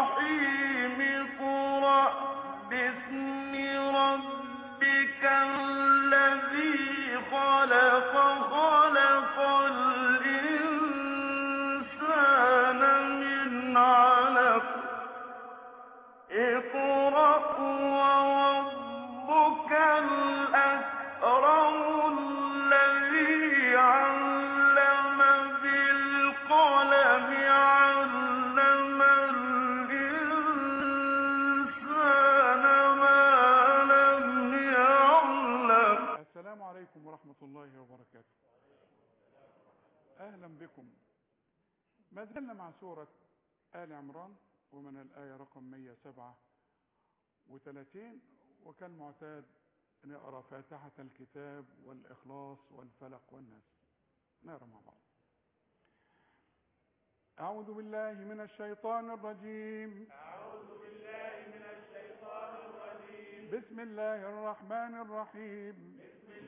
الرحيم اقرأ باسم ربك الذي خلق خلق الإنسان من علق اقرأ وربك الأكرم الذي علم بالقلم علم الإنسان ما لم يعلم السلام عليكم ورحمة الله وبركاته أهلا بكم ما زلنا مع سورة آل عمران ومن الآية رقم 137 وكالمعتاد نقرأ فاتحة الكتاب والإخلاص والفلق والناس نقرأ مع بعض أعوذ بالله من الشيطان الرجيم بسم الله الرحمن الرحيم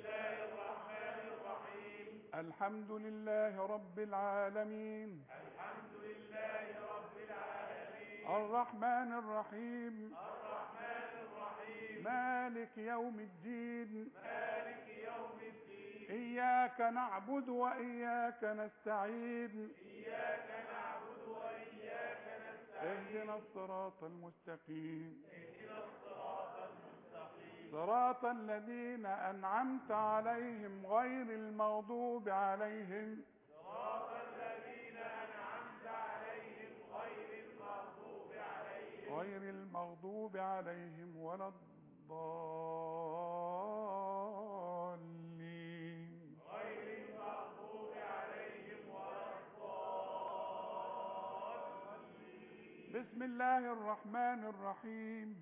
الحمد لله رب العالمين الحمد لله رب العالمين الرحمن الرحيم الرحمن الرحيم مالك يوم الدين مالك يوم الدين إياك نعبد وإياك نستعين إياك نعبد وإياك نستعين اهدنا الصراط المستقيم صراط الذين أنعمت عليهم غير المغضوب عليهم صراط الذين أنعمت عليهم غير المغضوب عليهم غير المغضوب عليهم ولا الضالين غير المغضوب عليهم ولا الضالين بسم الله الرحمن الرحيم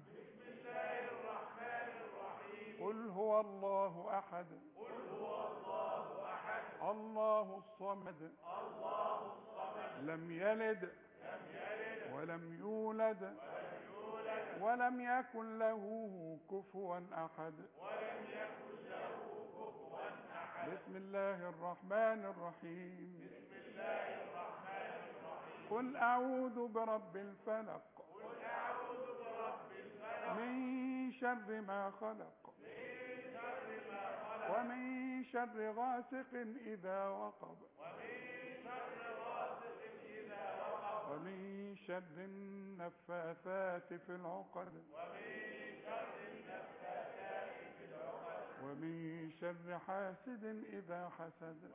قل هو الله أحد قل هو الله أحد الله الصمد الله الصمد لم يلد لم يلد ولم يولد ولم يولد ولم يكن له كفوا أحد ولم يكن له كفوا أحد بسم الله الرحمن الرحيم بسم الله الرحمن الرحيم قل أعوذ برب الفلق قل أعوذ برب الفلق من شر ما خلق ومن شر غاسق إذا وقب ومن شر النفاثات في العقد ومن شر حاسد إذا حسد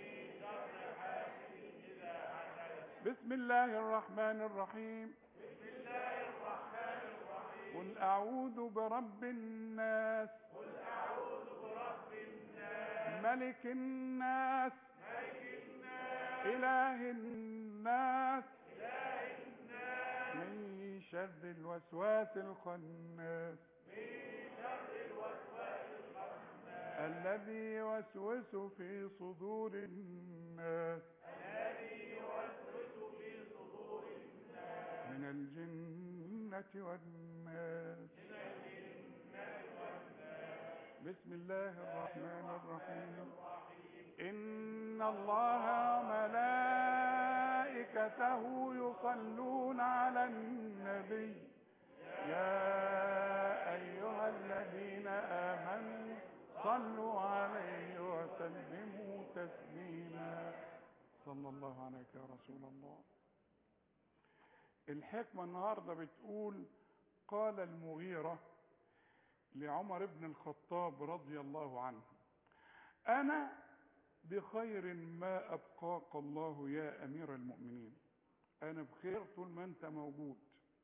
بسم الله الرحمن الرحيم قل أعوذ برب الناس ملك الناس إله الناس من شر الوسواس الخناس الذي يوسوس في صدور الناس من الجنة والناس بسم الله الرحمن الرحيم إن الله وملائكته يصلون على النبي يا أيها الذين آمنوا صلوا عليه وسلموا تسليما صلى الله عليك يا رسول الله الحكمة النهاردة بتقول قال المغيرة لعمر بن الخطاب رضي الله عنه أنا بخير ما أبقاك الله يا أمير المؤمنين أنا بخير طول ما أنت موجود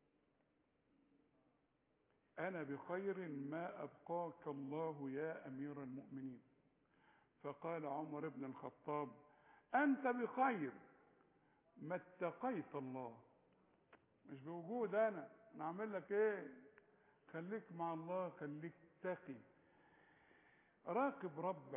أنا بخير ما أبقاك الله يا أمير المؤمنين فقال عمر بن الخطاب أنت بخير ما اتقيت الله مش بوجود أنا نعمل لك إيه خليك مع الله خليك تقي راقب ربك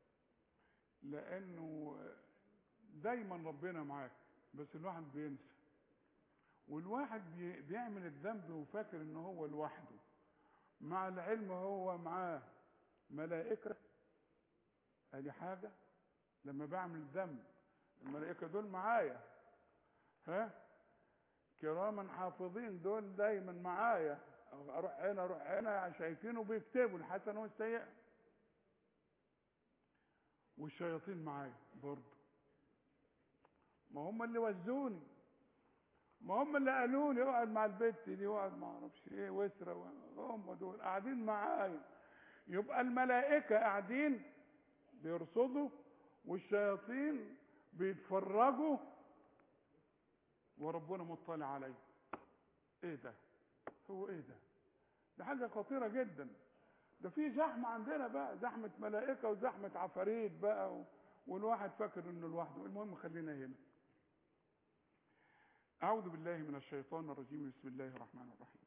لانه دايما ربنا معاك بس الواحد بينسى والواحد بي- بيعمل الذنب وفاكر ان هو لوحده مع العلم هو معاه ملائكة ادي حاجة لما بعمل ذنب الملائكة دول معايا ها كراما حافظين دول دايما معايا اروح هنا اروح هنا شايفينه بيكتبوا الحسنه والسيئه والشياطين معايا برضه ما هم اللي وزوني ما هم اللي قالوا لي اقعد مع البت دي واقعد ما اعرفش ايه واسره هم دول قاعدين معايا يبقى الملائكه قاعدين بيرصدوا والشياطين بيتفرجوا وربنا مطلع عليه ايه ده هو ايه ده ده حاجه خطيره جدا ده في زحمه عندنا بقى زحمه ملائكه وزحمه عفاريت بقى و... والواحد فاكر انه لوحده المهم خلينا هنا اعوذ بالله من الشيطان الرجيم بسم الله الرحمن الرحيم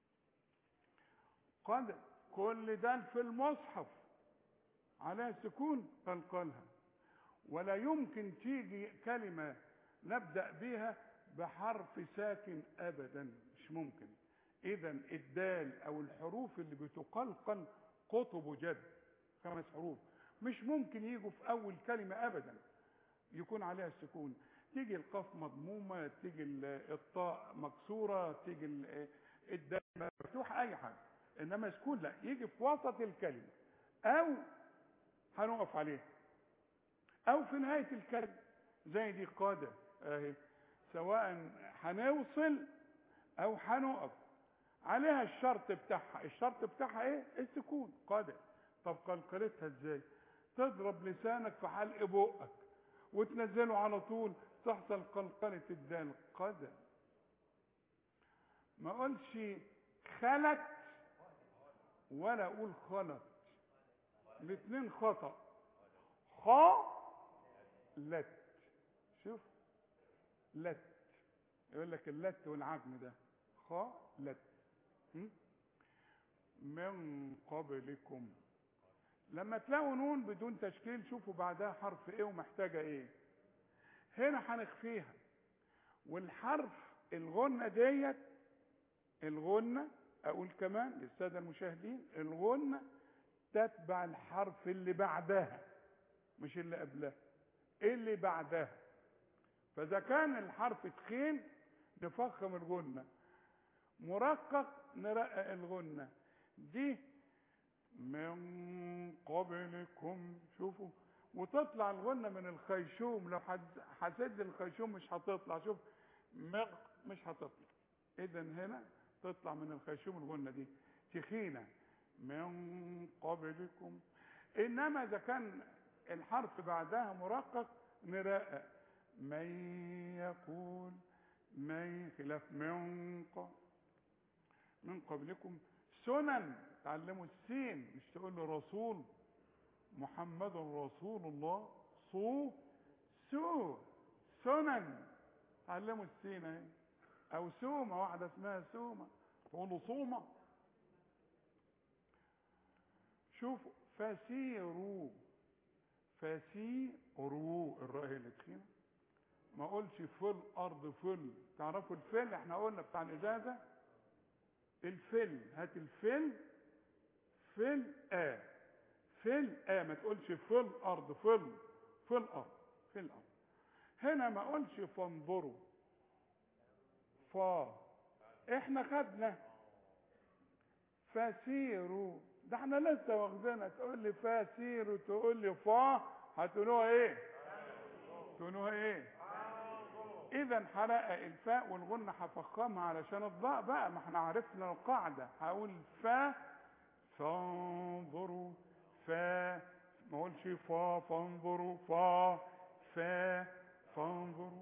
قد كل ده في المصحف على سكون قلقلها ولا يمكن تيجي كلمه نبدا بها بحرف ساكن ابدا مش ممكن اذا الدال او الحروف اللي بتقلقل قطب جد خمس حروف مش ممكن يجوا في اول كلمه ابدا يكون عليها السكون تيجي القاف مضمومه تيجي الطاء مكسوره تيجي الدال مفتوح اي حاجه انما سكون لا يجي في وسط الكلمه او هنقف عليه او في نهايه الكلمه زي دي قاده اهي سواء هنوصل او هنقف عليها الشرط بتاعها الشرط بتاعها ايه السكون قادر طب قلقلتها ازاي تضرب لسانك في حلق بقك وتنزله على طول تحصل قلقلة الدال قدر ما اقولش خلت ولا اقول خلت الاثنين خطأ خا لت شوف لت يقول لك اللت والعجم ده خا لت من قبلكم لما تلاقوا نون بدون تشكيل شوفوا بعدها حرف ايه ومحتاجه ايه هنا هنخفيها والحرف الغنة ديت الغنة اقول كمان للسادة المشاهدين الغنة تتبع الحرف اللي بعدها مش اللي قبلها اللي بعدها فاذا كان الحرف تخين نفخم الغنة مرقق نرقق الغنة دي من قبلكم شوفوا وتطلع الغنة من الخيشوم لو حسد الخيشوم مش هتطلع شوف مش هتطلع اذا هنا تطلع من الخيشوم الغنة دي تخينة من قبلكم انما اذا كان الحرف بعدها مرقق نرقق من يقول من خلاف من قبل من قبلكم سنن تعلموا السين مش تقول له رسول محمد رسول الله صو سو سنن تعلموا السين اهي او سومه واحده اسمها سومه تقولوا صومه شوفوا فسيروا فسيروا الراء اللي تخينه ما اقولش في الارض فل تعرفوا الفل احنا قلنا بتاع الازازه الفل هات الفل فل ا فل ا ما تقولش في الارض فل في الارض في الارض هنا ما اقولش فانظروا فا احنا خدنا فسيروا ده احنا لسه واخدينها تقول لي فسيروا تقول لي فا هتقولوها ايه تقولوها ايه اذا حرق الفاء والغنة هفخمها علشان الضاء بقى ما احنا عرفنا القاعدة هقول فا فانظروا فا ما اقولش فا فانظروا فا فا فانظروا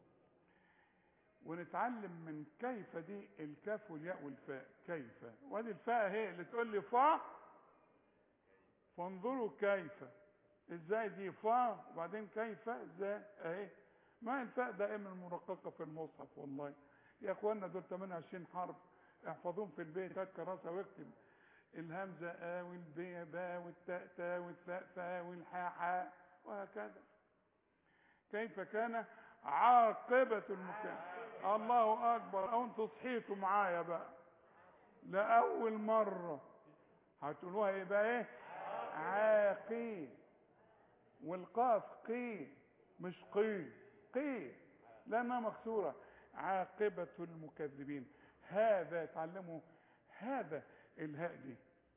ونتعلم من كيف دي الكاف والياء والفاء كيف وادي الفاء اهي اللي تقول لي فا فانظروا كيف ازاي دي فا وبعدين كيف ازاي اهي ما الفاء دائما مرققة في المصحف والله يا اخوانا دول 28 حرف احفظوهم في البيت هات كراسة واكتب الهمزة آ والبي با والتاء تا والثاء ثا والحاء حاء وهكذا كيف كان عاقبة المكان الله أكبر أو انتوا صحيتوا معايا بقى لأول مرة هتقولوها ايه بقى ايه عاقي والقاف قي مش قي قي لانها مكسوره عاقبة المكذبين هذا تعلموا هذا الهاء دي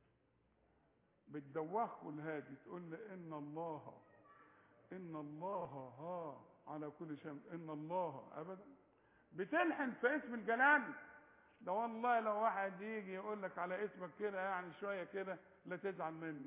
بتدوخوا الهاء دي تقول لي ان الله ان الله ها على كل شيء ان الله ابدا بتلحن في اسم الجلال ده والله لو واحد يجي يقول لك على اسمك كده يعني شويه كده لا تزعل منه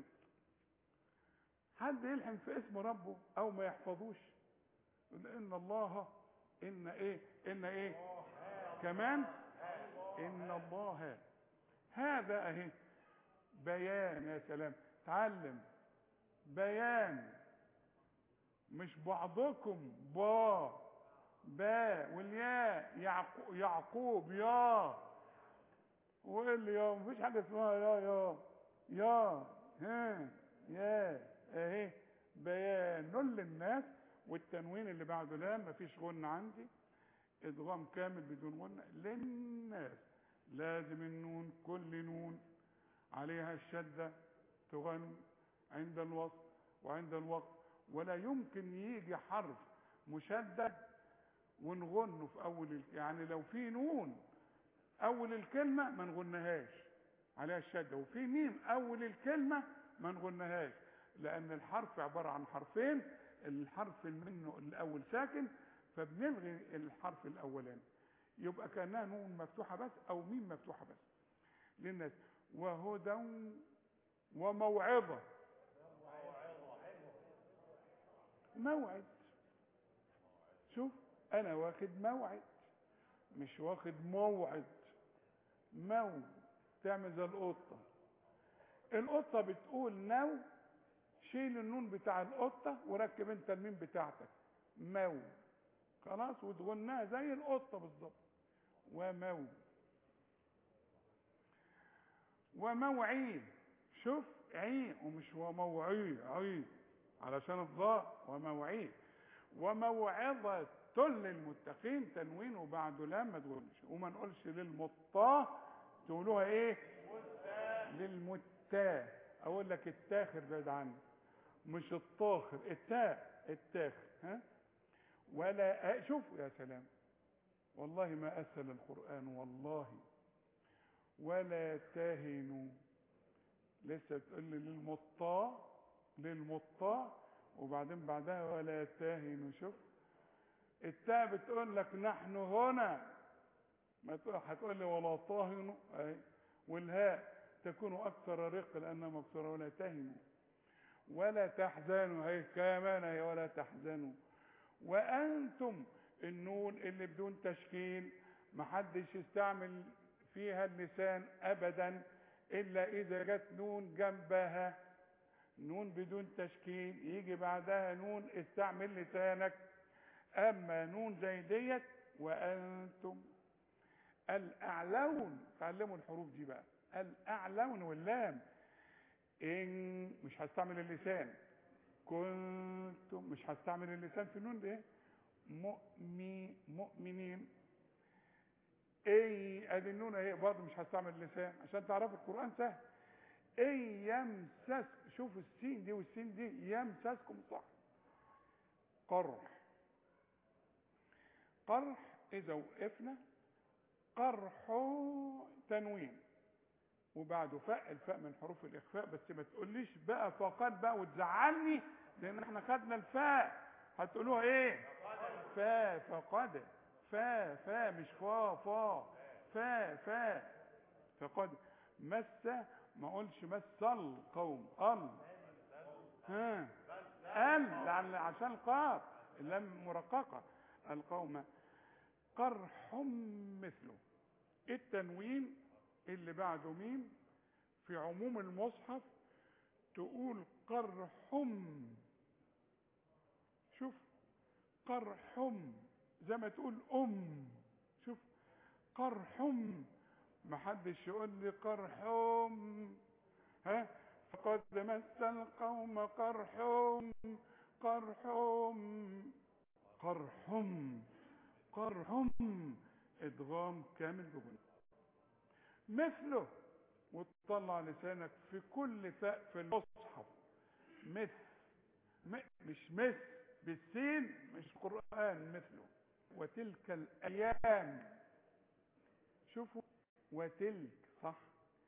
حد يلحن في اسم ربه او ما يحفظوش يقول ان الله ان ايه ان ايه كمان ان الله هذا اهي بيان يا سلام تعلم بيان مش بعضكم با با والياء يعقو يعقوب يا وايه اللي يا مفيش حاجه اسمها يا يا يا ها يا اهي بيان للناس والتنوين اللي بعده لام مفيش غنة عندي ادغام كامل بدون غنة للناس لازم النون كل نون عليها الشدة تغن عند الوصل وعند الوقت ولا يمكن يجي حرف مشدد ونغنه في اول ال... يعني لو في نون اول الكلمه ما نغنهاش عليها الشده وفي ميم اول الكلمه ما نغنهاش لان الحرف عباره عن حرفين الحرف منه الاول ساكن فبنلغي الحرف الاولاني يبقى كانها نون مفتوحه بس او ميم مفتوحه بس للناس وهدى وموعظه موعد شوف انا واخد موعد مش واخد موعد مو تعمل زي القطة القطة بتقول نو شيل النون بتاع القطة وركب انت الميم بتاعتك مو خلاص وتغناها زي القطة بالظبط ومو وموعين شوف عين ومش وموعي عين علشان الضاء وموعين وموعظة للمتقين تنوين وبعده لا ما تقولش وما نقولش للمطاه تقولوها ايه للمتاه اقول لك التاخر بعد عني مش الطاخر التاء التاخر ها ولا شوفوا يا سلام والله ما اسهل القران والله ولا تهنوا لسه تقول لي للمطاه للمطاه وبعدين بعدها ولا تهنوا شوف التاء بتقول لك نحن هنا ما تقول هتقول لي ولا طاهنوا اهي والهاء تكون اكثر رق لانها مكسوره ولا تهنوا ولا تحزنوا هي كمان هي ولا تحزنوا وانتم النون اللي بدون تشكيل محدش يستعمل فيها اللسان ابدا الا اذا جت نون جنبها نون بدون تشكيل يجي بعدها نون استعمل لسانك اما نون زي ديت وانتم الاعلون تعلموا الحروف دي بقى الاعلون واللام ان مش هستعمل اللسان كنتم مش هستعمل اللسان في النون دي مؤمي مؤمنين اي ادي النون اهي برضه مش هستعمل اللسان عشان تعرفوا القران سهل ان يمسس شوفوا السين دي والسين دي يمسسكم صح قرح قرح اذا وقفنا قرح تنوين وبعده فاء الفاء من حروف الاخفاء بس ما تقوليش بقى فقد بقى وتزعلني لان احنا خدنا الفاء هتقولوها ايه فا فقد فا فا مش فا فا فا فا فقد مس ما اقولش مس القوم ال ها ال عشان القاف اللام مرققه القوم قرح مثله التنوين اللي بعده ميم في عموم المصحف تقول قرحم شوف قرحم زي ما تقول ام شوف قرحم محدش يقول لي قرحم ها فقد مس القوم قرحم قرحم قرحم قرحم ادغام كامل بجنة مثله وتطلع لسانك في كل فاء في المصحف مثل م... مش مثل بالسين مش قرآن مثله وتلك الايام شوفوا وتلك صح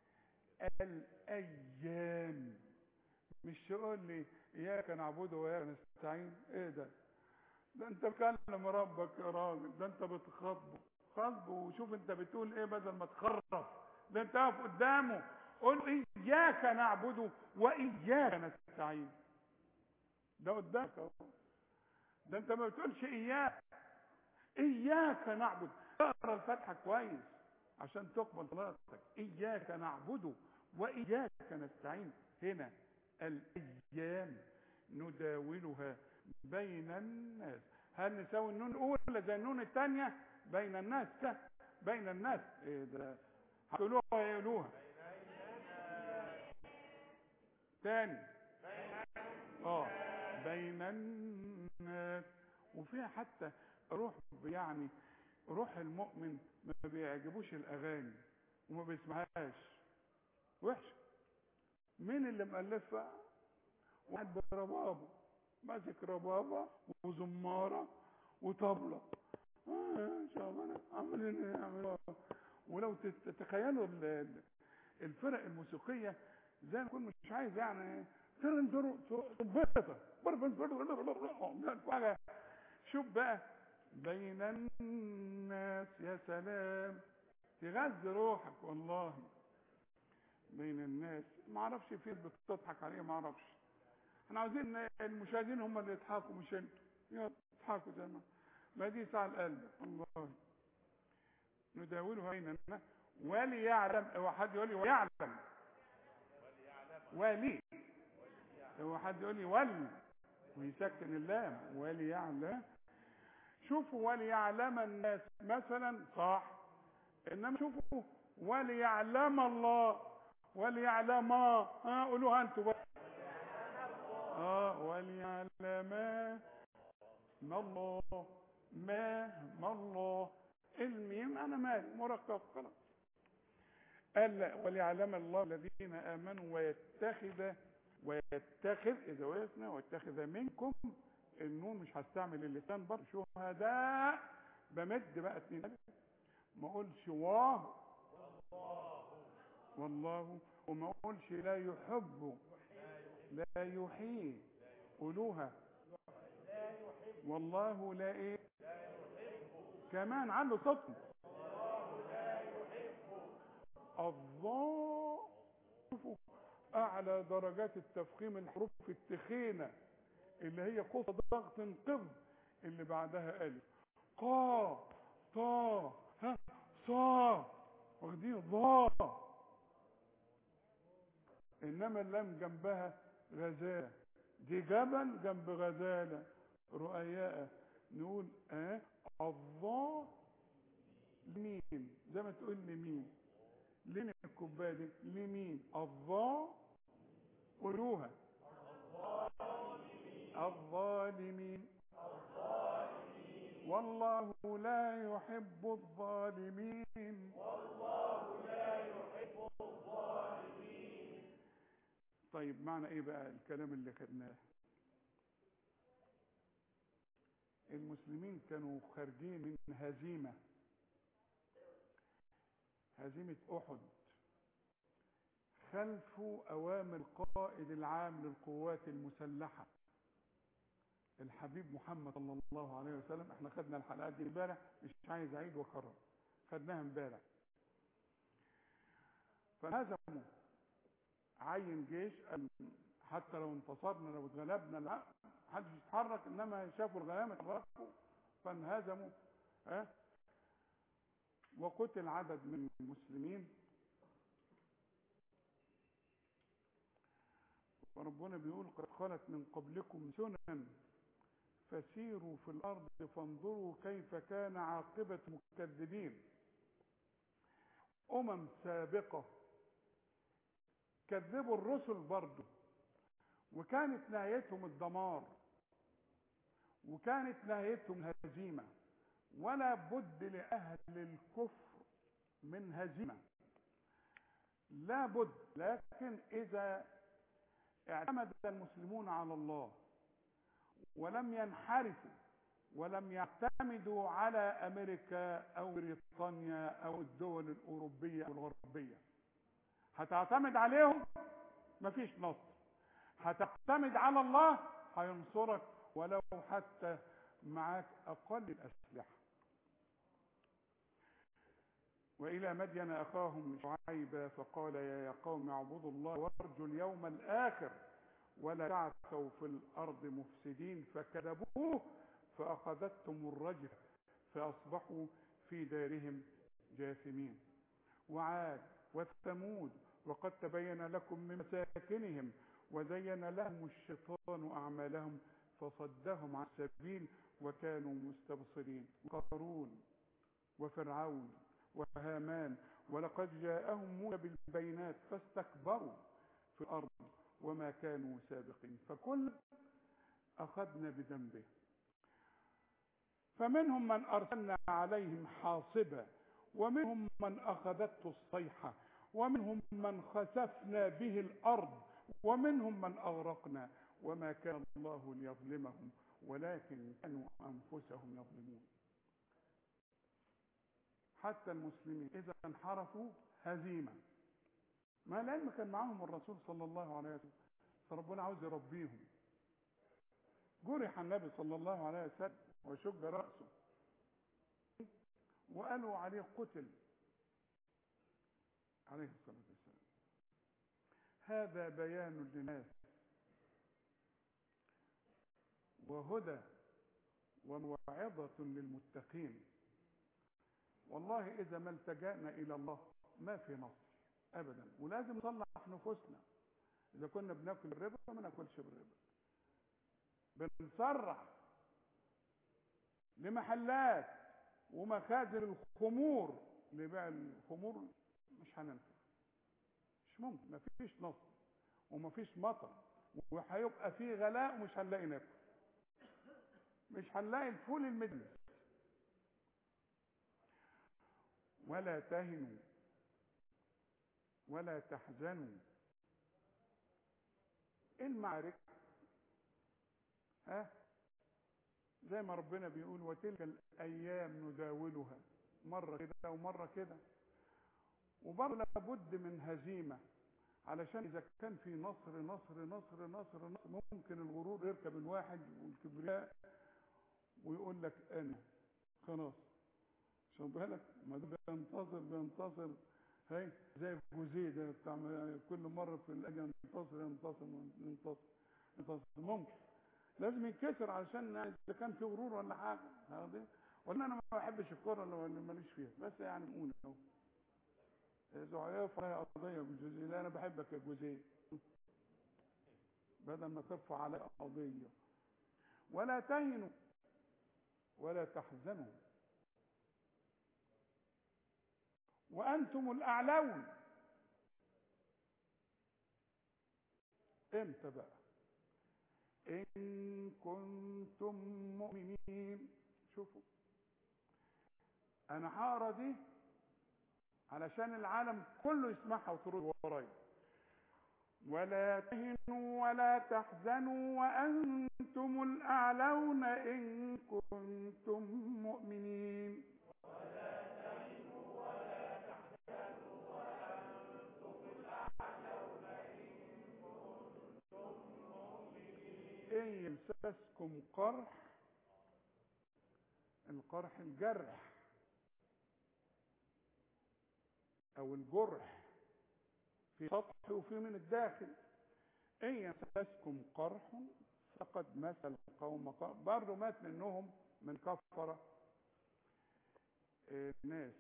الايام مش تقول لي اياك نعبد واياك نستعين ايه ده ده انت بتكلم ربك يا راجل ده انت بتخاطبه خاطبه وشوف انت بتقول ايه بدل ما تخرف ده انت واقف قدامه قول اياك نعبد واياك نستعين ده قدامك اهو ده انت ما بتقولش اياك اياك نعبد اقرا الفاتحه كويس عشان تقبل صلاتك اياك نعبد واياك نستعين هنا الايام نداولها بين الناس هل نساوي النون الاولى زي النون الثانيه بين الناس ده بين الناس ايه ده هتقولوها يقولوها تاني اه بين الناس وفيها حتى روح يعني روح المؤمن ما بيعجبوش الاغاني وما بيسمعهاش وحشه مين اللي مؤلفها واحد بربابه ماسك ربابه وزماره وطبله آه شباب عاملين عاملين ولو تتخيلوا الفرق الموسيقيه زي ما يكون مش عايز يعني ترن تربطه حاجه شوف بقى بين الناس يا سلام تغذي روحك والله بين الناس ما اعرفش في بتضحك عليه ما اعرفش احنا عاوزين المشاهدين هم اللي يضحكوا مش انتوا يلا اضحكوا زي ما ما دي ساعة القلب والله نداوله بين الناس وليعلم هو حد يقول لي ويعلم ولي هو حد يقول لي ول ويسكن اللام وليعلم شوفوا وليعلم الناس مثلا صح انما شوفوا وليعلم الله وليعلم ها قولوها انتوا بقى اه وليعلم ما الله ما ما الله الميم انا مالي مركب خلاص قال وليعلم الله الذين امنوا ويتخذ ويتخذ اذا وقفنا ويتخذ منكم النون مش هستعمل اللسان برضه شهداء بمد بقى اتنين ما اقولش واه والله وما اقولش لا يحب لا يحيي قولوها والله لا ايه كمان عنده صوتهم الله شوفوا اعلى درجات التفخيم الحروف التخينه اللي هي قوس ضغط قض اللي بعدها الف قا طا ها صا واخدين ضا انما اللام جنبها غزاله دي جبل جنب غزاله رؤياء نقول اه الضا لمين زي ما تقول لمين لين الكوبايه دي لمين الضا قولوها الظالمين والله لا يحب الظالمين والله لا يحب الظالمين طيب معنى ايه بقى الكلام اللي خدناه المسلمين كانوا خارجين من هزيمة هزيمة احد خلفوا اوامر القائد العام للقوات المسلحة الحبيب محمد صلى الله عليه وسلم احنا خدنا الحلقات دي امبارح مش عايز اعيد واكرر خدناها امبارح فهزموا عين جيش حتى لو انتصرنا لو اتغلبنا لا محدش يتحرك انما شافوا الغنائم اتحركوا فانهزموا ها وقتل عدد من المسلمين وربنا بيقول قد خلت من قبلكم سنن فسيروا في الارض فانظروا كيف كان عاقبه المكذبين امم سابقه كذبوا الرسل برضه وكانت نهايتهم الدمار وكانت نهايتهم الهزيمه ولا بد لاهل الكفر من هزيمه لا بد لكن اذا اعتمد المسلمون على الله ولم ينحرفوا ولم يعتمدوا على امريكا او بريطانيا او الدول الاوروبيه او الغربيه هتعتمد عليهم مفيش نصر هتعتمد على الله هينصرك ولو حتى معاك اقل الاسلحه والى مدين اخاهم شعيبا فقال يا قوم اعبدوا الله وارجوا اليوم الاخر ولا تعثوا في الارض مفسدين فكذبوه فاخذتهم الرجفه فاصبحوا في دارهم جاثمين وعاد وثمود وقد تبين لكم من مساكنهم وزين لهم الشيطان اعمالهم فصدهم عن السبيل وكانوا مستبصرين قارون وفرعون وهامان ولقد جاءهم موسى بالبينات فاستكبروا في الارض وما كانوا سابقين فكل اخذنا بذنبه فمنهم من ارسلنا عليهم حاصبا ومنهم من اخذته الصيحه ومنهم من خسفنا به الارض ومنهم من اغرقنا وما كان الله ليظلمهم ولكن كانوا انفسهم يظلمون حتى المسلمين اذا انحرفوا هزيمه ما العلم كان معاهم الرسول صلى الله عليه وسلم فربنا عاوز يربيهم جرح النبي صلى الله عليه وسلم وشج راسه وقالوا عليه قتل عليه الصلاه والسلام هذا بيان للناس وهدى وموعظه للمتقين والله اذا ما التجانا الى الله ما في نصر ابدا ولازم نصلح نفوسنا اذا كنا بناكل الربا ما ناكلش بالربا بنصرح لمحلات ومخازن الخمور لبيع الخمور مش هننفع مش ممكن مفيش نصر ومفيش مطر وهيبقى في غلاء ومش هنلاقي ناكل مش هنلاقي الفول المدلس ولا تهنوا ولا تحزنوا المعركة ها زي ما ربنا بيقول وتلك الأيام نداولها مرة كده ومرة كده وبرضه لابد من هزيمة علشان إذا كان في نصر نصر نصر نصر نصر ممكن الغرور يركب الواحد والكبرياء ويقول لك أنا خلاص شوف بالك ما ده بينتصر بينتصر هي زي جوزيه ده بتاع كل مره في الاجي ينتصر ينتصر ينتصر ينتصر ممكن لازم ينكسر علشان اذا كان في غرور ولا حاجه هذا ولا انا ما بحبش الكوره ولا ماليش فيها بس يعني نقول اهو زعياف عليها قضيه بالجوزيه لا انا بحبك يا جوزيه بدل ما ترفع علي قضيه ولا تهنوا ولا تحزنوا وأنتم الأعلون امتى بقى إن كنتم مؤمنين شوفوا أنا هقرا دي علشان العالم كله يسمعها وترد ورايا ولا تهنوا ولا تحزنوا وأنتم الأعلون إن كنتم مؤمنين إن يمسسكم قرح القرح الجرح أو الجرح في سطح وفي من الداخل إن يمسسكم قرح فقد مثل قوم برضه مات منهم من كفرة الناس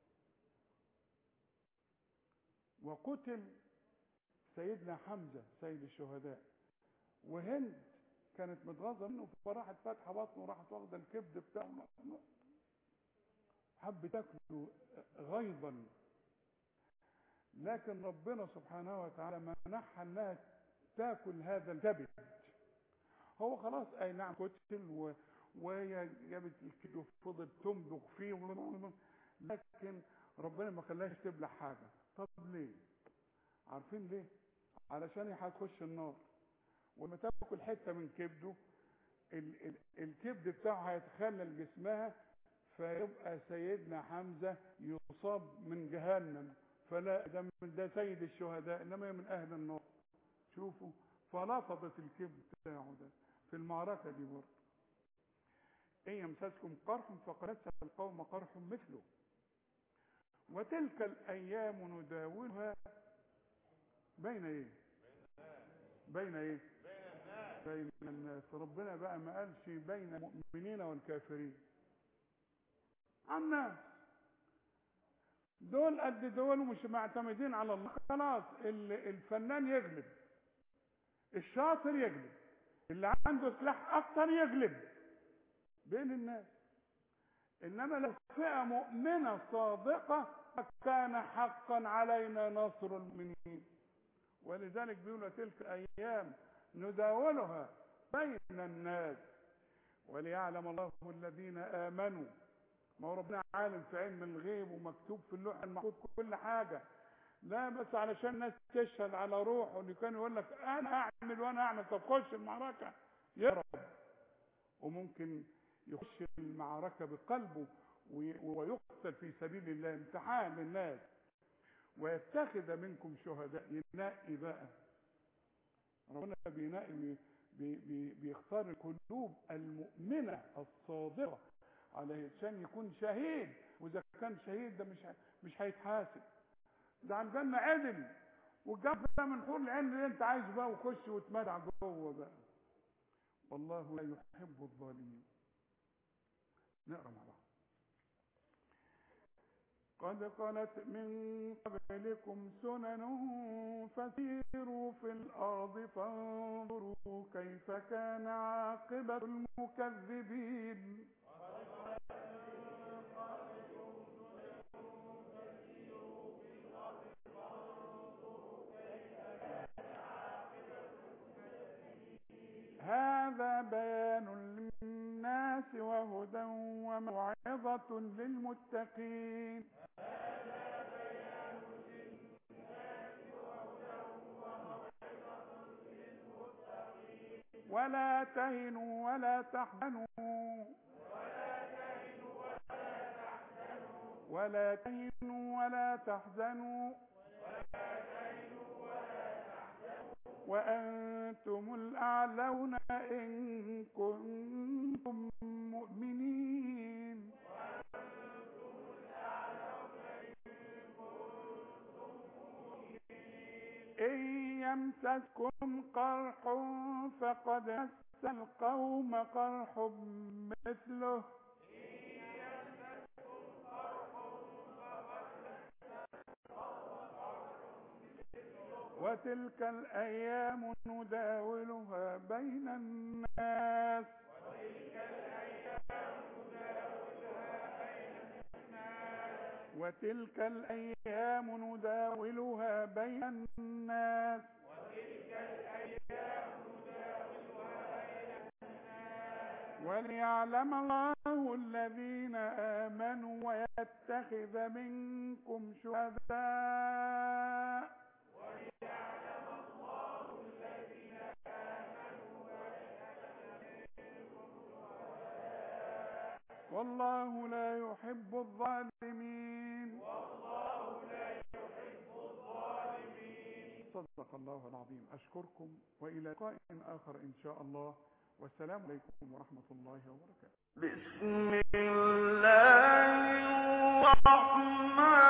وقتل سيدنا حمزة سيد الشهداء وهند كانت متغاظه منه فراحت فاتحه بطنه وراحت واخده الكبد بتاعه حب تاكله غيظا لكن ربنا سبحانه وتعالى منحها انها تاكل هذا الكبد هو خلاص اي نعم قتل و... وهي جابت الكبد وفضل تمضغ فيه لكن ربنا ما خلاهاش تبلع حاجه طب ليه عارفين ليه علشان هتخش النار ولما تاكل حته من كبده ال ال الكبد بتاعه هيتخلل جسمها فيبقى سيدنا حمزة يصاب من جهنم فلا ده من- ده سيد الشهداء انما من اهل النار شوفوا فلفظت الكبد بتاعه ده في المعركة دي برضه إن يمسسكم قرح فقد مس القوم قرح مثله وتلك الأيام نداولها بين إيه؟ بين إيه؟ بين الناس ربنا بقى ما قالش بين المؤمنين والكافرين عن الناس دول قد دول ومش معتمدين على الله خلاص ال- الفنان يغلب الشاطر يغلب اللي عنده سلاح اكتر يغلب بين الناس انما لو فئه مؤمنه صادقه كان حقا علينا نصر المؤمنين ولذلك بيقولوا تلك ايام نداولها بين الناس وليعلم الله الذين امنوا ما هو ربنا عالم في علم الغيب ومكتوب في اللوح المحفوظ كل حاجه لا بس علشان الناس تشهد على روحه اللي كان يقول لك انا اعمل وانا اعمل طب خش المعركه يهرب وممكن يخش المعركه بقلبه وي- ويقتل في سبيل الله امتحان للناس ويتخذ منكم شهداء ينقي بقى ربنا بينقي بي بي بيختار القلوب المؤمنه الصادقه علشان يكون شهيد واذا كان شهيد ده مش ه- مش هيتحاسب ده على الجنه عدل والجنه ده من حور العين اللي انت عايزه بقى وخش واتمتع جوه بقى والله لا يحب الظالمين نقرا مع بعض قد خلت من قبلكم سنن فسيروا في الأرض فانظروا كيف كان عاقبة المكذبين هذا بيان للناس وهدى وموعظة للمتقين ولا تهنوا ولا تحزنوا ولا تهنوا ولا تحزنوا وأنتم الأعلون إن كنتم مؤمنين إن يمسسكم قرح فقد مس القوم قرح مثله وتلك الأيام نداولها بين الناس وتلك الأيام نداولها بين الناس وليعلم الله الذين آمنوا ويتخذ منكم شهداء والله لا يحب الظالمين صدق الله العظيم أشكركم وإلى لقاء آخر إن شاء الله والسلام عليكم ورحمة الله وبركاته بسم الله الرحمن